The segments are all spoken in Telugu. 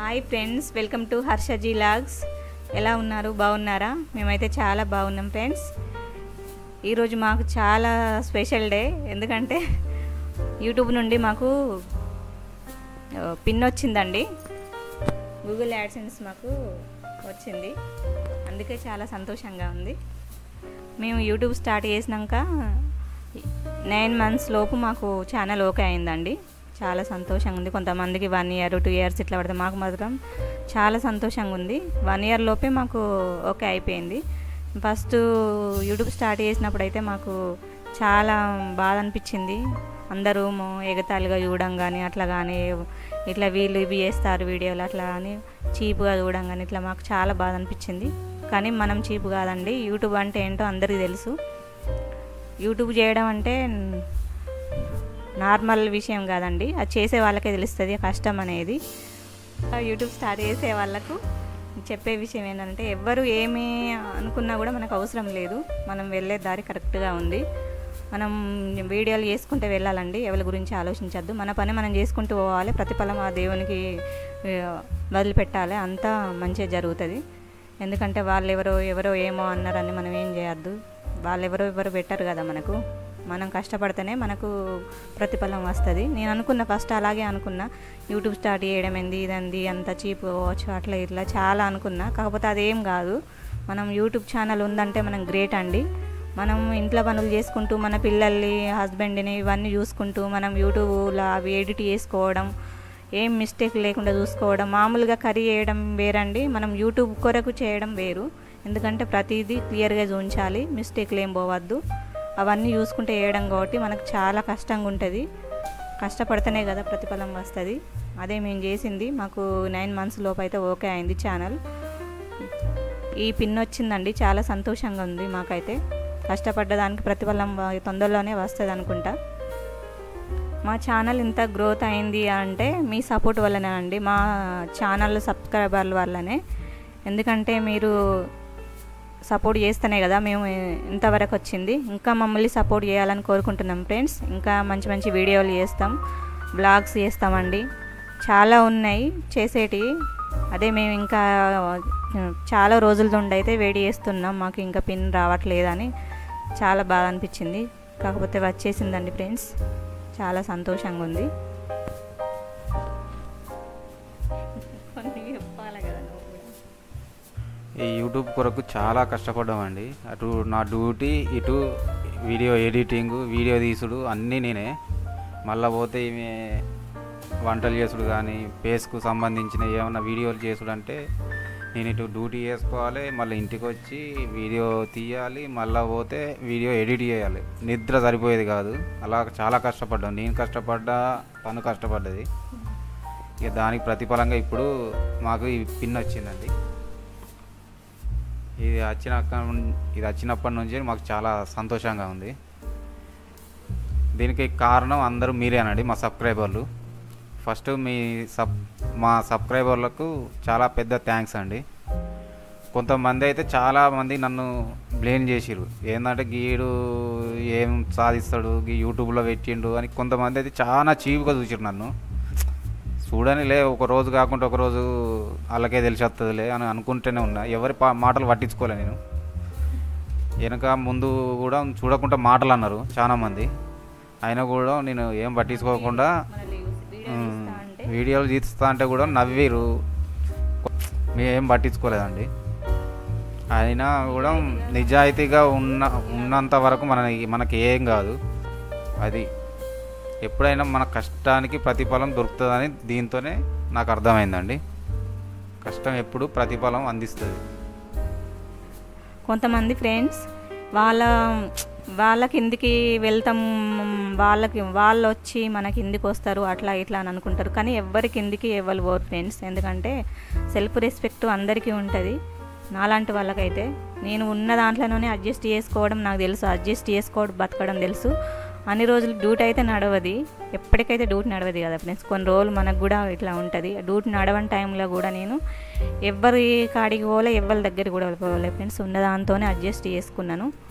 Hi friends welcome to Harshaji logs ఎలా ఉన్నారు బాగున్నారా మేమైతే చాలా బాగున్నాం ఫ్రెండ్స్ ఈరోజు మాకు చాలా స్పెషల్ డే ఎందుకంటే యూట్యూబ్ నుండి మాకు ఆ, పిన్ వచ్చిందండి గూగుల్ యాడ్సెన్స్ మాకు వచ్చింది అందుకే చాలా సంతోషంగా ఉంది మేము యూట్యూబ్ స్టార్ట్ చేసినాక నైన్ మంత్స్ లోపు మాకు ఛానల్ ఓకే అయిందండి చాలా సంతోషంగా ఉంది కొంతమందికి వన్ ఇయర్ టూ ఇయర్స్ ఇట్లా పడితే మాకు మాత్రం చాలా సంతోషంగా ఉంది వన్ ఇయర్ లోపే మాకు ఓకే అయిపోయింది ఫస్ట్ యూట్యూబ్ స్టార్ట్ చేసినప్పుడు అయితే మాకు చాలా బాధ అనిపించింది అందరూ మో- ఎగతాళిగా చూడడం కానీ అట్లా కానీ ఇట్లా వీళ్ళు ఇవి చేస్తారు వీడియోలు అట్లా అని చీప్గా చూడడం కానీ ఇట్లా మాకు చాలా బాధ అనిపించింది కానీ మనం చీప్ కాదండి యూట్యూబ్ అంటే ఏంటో అందరికీ తెలుసు యూట్యూబ్ చేయడం అంటే నార్మల్ విషయం కాదండి అది చేసే వాళ్ళకే తెలుస్తుంది ఆ కష్టం అనేది యూట్యూబ్ స్టార్ట్ చేసే వాళ్ళకు చెప్పే విషయం ఏంటంటే ఎవ్వరు ఏమి అనుకున్నా కూడా మనకు అవసరం లేదు మనం వెళ్ళే దారి కరెక్ట్గా ఉంది మనం వీడియోలు చేసుకుంటే వెళ్ళాలండి ఎవరి గురించి ఆలోచించద్దు మన పని మనం చేసుకుంటూ పోవాలి ప్రతిఫలం ఆ దేవునికి ఆ, వదిలిపెట్టాలి అంతా మంచిగా జరుగుతుంది ఎందుకంటే వాళ్ళు ఎవరో ఎవరో ఏమో అన్నారని మనం ఏం చేయొద్దు వాళ్ళు ఎవరో ఎవరు పెట్టరు కదా మనకు మనం కష్టపడితేనే మనకు ప్రతిఫలం వస్తుంది నేను అనుకున్న ఫస్ట్ అలాగే అనుకున్నా యూట్యూబ్ స్టార్ట్ చేయడం ఏంది ఇదంది అంత చీప్ పోవచ్చు అట్లా ఇట్లా చాలా అనుకున్నా కాకపోతే అదేం కాదు మనం యూట్యూబ్ ఛానల్ ఉందంటే మనం గ్రేట్ అండి మనం ఇంట్లో పనులు చేసుకుంటూ మన పిల్లల్ని హస్బెండ్ని ఇవన్నీ చూసుకుంటూ మనం యూట్యూబ్లో అవి ఎడిట్ చేసుకోవడం ఏం మిస్టేక్ లేకుండా చూసుకోవడం మామూలుగా కర్రీ చేయడం వేరండి మనం యూట్యూబ్ కొరకు చేయడం వేరు ఎందుకంటే ప్రతిదీ క్లియర్గా చూపించాలి మిస్టేక్లు ఏం పోవద్దు అవన్నీ చూసుకుంటే వేయడం కాబట్టి మనకు చాలా కష్టంగా ఉంటుంది కష్టపడితేనే కదా ప్రతిఫలం వస్తుంది అదే మేము చేసింది మాకు నైన్ మంత్స్ లోపు అయితే ఓకే అయింది ఛానల్ ఈ పిన్ వచ్చిందండి చాలా సంతోషంగా ఉంది మాకైతే కష్టపడ్డ దానికి ప్రతిఫలం వ- తొందరలోనే వస్తుంది అనుకుంటా మా ఛానల్ ఇంత గ్రోత్ అయింది అంటే మీ సపోర్ట్ వల్లనే అండి మా ఛానల్ సబ్స్క్రైబర్ల వల్లనే ఎందుకంటే మీరు సపోర్ట్ చేస్తేనే కదా మేము ఇంతవరకు వచ్చింది ఇంకా మమ్మల్ని సపోర్ట్ చేయాలని కోరుకుంటున్నాం ఫ్రెండ్స్ ఇంకా మంచి మంచి వీడియోలు చేస్తాం బ్లాగ్స్ చేస్తామండి చాలా ఉన్నాయి చేసేటివి అదే మేము ఇంకా చాలా రోజుల నుండి అయితే వేడి చేస్తున్నాం మాకు ఇంకా పిన్ రావట్లేదని చాలా బాధ అనిపించింది కాకపోతే వచ్చేసిందండి ఫ్రెండ్స్ చాలా సంతోషంగా ఉంది చెప్పాలి కదా నువ్వు కూడా ఈ యూట్యూబ్ కొరకు చాలా కష్టపడ్డామండి అటు నా డ్యూటీ ఇటు వీడియో ఎడిటింగ్ వీడియో తీసుడు అన్నీ నేనే మళ్ళీ పోతే ఈమె వంటలు చేసుడు కానీ పేస్కు సంబంధించిన ఏమైనా వీడియోలు చేసుడు అంటే నేను ఇటు డ్యూటీ చేసుకోవాలి మళ్ళీ ఇంటికి వచ్చి వీడియో తీయాలి మళ్ళీ పోతే వీడియో ఎడిట్ చేయాలి నిద్ర సరిపోయేది కాదు అలా చాలా కష్టపడ్డాం నేను కష్టపడ్డా తను కష్టపడ్డది ఇక దానికి ప్రతిఫలంగా ఇప్పుడు మాకు ఈ పిన్ వచ్చిందండి ఇది వచ్చినాక ఇది వచ్చినప్పటి నుంచి మాకు చాలా సంతోషంగా ఉంది దీనికి కారణం అందరూ మీరేనండి మా సబ్స్క్రైబర్లు ఫస్ట్ మీ సబ్ మా సబ్స్క్రైబర్లకు చాలా పెద్ద థ్యాంక్స్ అండి కొంతమంది అయితే చాలా మంది నన్ను బ్లేమ్ చేసిరు ఏంటంటే గీడు ఏం సాధిస్తాడు గీ యూట్యూబ్లో పెట్టిండు అని కొంతమంది అయితే చాలా చీప్గా చూసిరు నన్ను చూడని లే ఒక రోజు కాకుండా ఒక రోజు వాళ్ళకే తెలిసి వస్తుందిలే అని అనుకుంటూనే ఉన్నా ఎవరి పా- మాటలు పట్టించుకోలే నేను వెనక ముందు కూడా చూడకుండా మాటలు అన్నారు చాలా మంది అయినా కూడా నేను ఏం పట్టించుకోకుండా మనల్ని వీడియో ఉమ్, తీస్తా అంటే వీడియోలు తీస్తా అంటే కూడా నవ్విరు మేమేం పట్టించుకోలేదండి అయినా కూడా నిజాయితీగా ఉన్న ఉన్నంత వరకు మన మనకి ఏం కాదు అది ఎప్పుడైనా మన కష్టానికి ప్రతిఫలం దొరుకుతుందని దీంతోనే నాకు అర్థమైందండి కష్టం ఎప్పుడు ప్రతిఫలం అందిస్తుంది కొంతమంది ఫ్రెండ్స్ వాళ్ళ వాళ్ళ కిందికి వెళ్తాం వాళ్ళకి వాళ్ళు వచ్చి మన కిందికి వస్తారు అట్లా ఇట్లా అని అనుకుంటారు కానీ ఎవరి కిందికి ఎవరు పోరు ఫ్రెండ్స్ ఎందుకంటే సెల్ఫ్ రెస్పెక్ట్ అందరికీ ఉంటుంది నాలాంటి వాళ్ళకైతే నేను ఉన్న దాంట్లోనే అడ్జస్ట్ చేసుకోవడం నాకు తెలుసు అడ్జస్ట్ చేసుకోవడం బతకడం తెలుసు అన్ని రోజులు డ్యూటీ అయితే నడవది ఎప్పటికైతే డ్యూటీ నడవది కదా ఫ్రెండ్స్ కొన్ని రోజులు మనకు కూడా ఇట్లా ఉంటుంది డ్యూటీ నడవని టైంలో కూడా నేను ఎవరి కాడికి పోలే ఎవరి దగ్గర కూడా పోలే ఫ్రెండ్స్ ఉన్న దాంతోనే అడ్జస్ట్ చేసుకున్నాను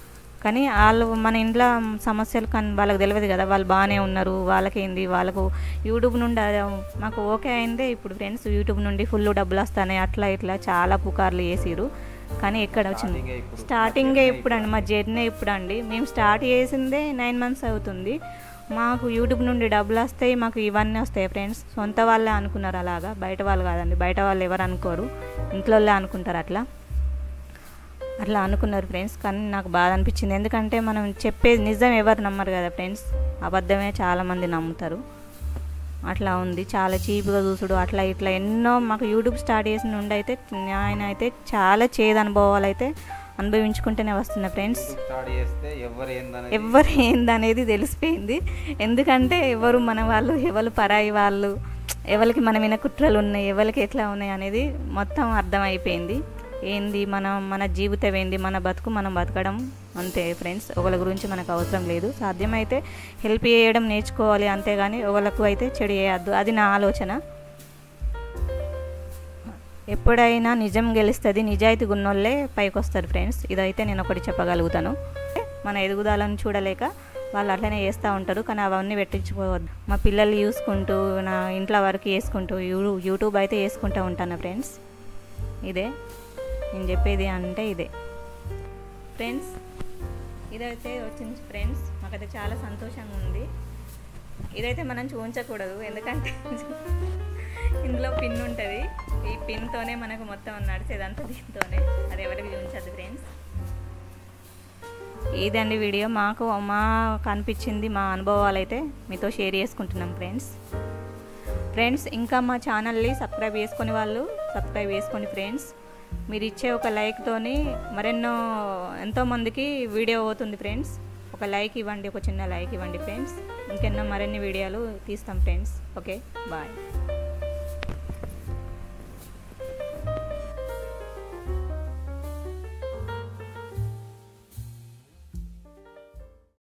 కానీ వాళ్ళు మన ఇంట్లో సమస్యలు కానీ వాళ్ళకి తెలియదు కదా వాళ్ళు బాగానే ఉన్నారు వాళ్ళకేంది వాళ్ళకు యూట్యూబ్ నుండి అది మాకు ఓకే అయిందే ఇప్పుడు ఫ్రెండ్స్ యూట్యూబ్ నుండి ఫుల్ డబ్బులు వస్తాయి అట్లా ఇట్లా చాలా పుకార్లు చేసిరు కానీ ఎక్కడ వచ్చింది స్టార్టింగే ఇప్పుడు. స్టార్టింగే ఇప్పుడు అండి మా జర్నీ ఇప్పుడు అండి మేము స్టార్ట్ చేసిందే నైన్ మంత్స్ అవుతుంది మాకు యూట్యూబ్ నుండి డబ్బులు వస్తాయి మాకు ఇవన్నీ వస్తాయి ఫ్రెండ్స్ సొంత వాళ్ళే అనుకున్నారు అలాగా బయట వాళ్ళు కాదండి బయట వాళ్ళు ఎవరు అనుకోరు ఇంట్లో వాళ్ళే అనుకుంటారు అట్లా అట్లా అనుకున్నారు ఫ్రెండ్స్ కానీ నాకు బాధ అనిపించింది ఎందుకంటే మనం చెప్పేది నిజం ఎవరు నమ్మరు కదా ఫ్రెండ్స్ అబద్ధమే చాలామంది నమ్ముతారు అట్లా ఉంది చాలా చీప్గా చూసుడు అట్లా ఇట్లా ఎన్నో మాకు యూట్యూబ్ స్టార్ట్ చేసిన నుండి అయితే ఆయన అయితే చాలా చేదు అనుభవాలు అయితే అనుభవించుకుంటూనే వస్తున్నా ఫ్రెండ్స్ స్టార్ట్ చేస్తే ఎవరు ఏందనేది ఎవరు ఏందనేది తెలిసిపోయింది ఎందుకంటే ఎవరు మన వాళ్ళు ఎవరు పరాయి వాళ్ళు ఎవరికి మన మీద కుట్రలు ఉన్నాయి ఎవరికి ఎట్లా ఉన్నాయి అనేది మొత్తం అర్థమైపోయింది ఏంది మన మన జీవితం ఏంది మన బతుకు మనం బతకడం అంతే ఫ్రెండ్స్ ఒకళ్ళ గురించి మనకు అవసరం లేదు సాధ్యమైతే హెల్ప్ చేయడం నేర్చుకోవాలి అంతేగాని ఒకళ్ళకు అయితే చెడు చేయొద్దు అది నా ఆలోచన ఎప్పుడైనా నిజం గెలుస్తుంది నిజాయితీ ఉన్నోళ్ళే పైకి వస్తారు ఫ్రెండ్స్ ఇదైతే నేను ఒకటి చెప్పగలుగుతాను మన ఎదుగుదలను చూడలేక వాళ్ళు అట్లనే చేస్తూ ఉంటారు కానీ అవన్నీ పెట్టించుకోవద్దు మా పిల్లలు చూసుకుంటూ నా ఇంట్లో వరకు చేసుకుంటూ యూ యూట్యూబ్ అయితే చేసుకుంటూ ఉంటాను ఫ్రెండ్స్ ఇదే నేను చెప్పేది అంటే ఇదే ఫ్రెండ్స్ ఇదైతే వచ్చింది ఫ్రెండ్స్ మాకైతే చాలా సంతోషంగా ఉంది ఇదైతే మనం చూపించకూడదు ఎందుకంటే ఇందులో పిన్ ఉంటుంది ఈ పిన్తోనే మనకు మొత్తం నడిచేదంతా దీంతోనే అది ఎవరికి చూపించదు ఫ్రెండ్స్ ఇదండి వీడియో మాకు మా కనిపించింది మా అనుభవాలు అయితే మీతో షేర్ చేసుకుంటున్నాం ఫ్రెండ్స్ ఫ్రెండ్స్ ఇంకా మా ఛానల్ని సబ్స్క్రైబ్ చేసుకునే వాళ్ళు సబ్స్క్రైబ్ చేసుకోండి ఫ్రెండ్స్ మీరు ఇచ్చే ఒక లైక్తోని మరెన్నో ఎంతోమందికి వీడియో అవుతుంది ఫ్రెండ్స్ ఒక లైక్ ఇవ్వండి ఒక చిన్న లైక్ ఇవ్వండి ఫ్రెండ్స్ ఇంకెన్నో మరిన్ని వీడియోలు తీస్తాం ఫ్రెండ్స్ ఓకే బాయ్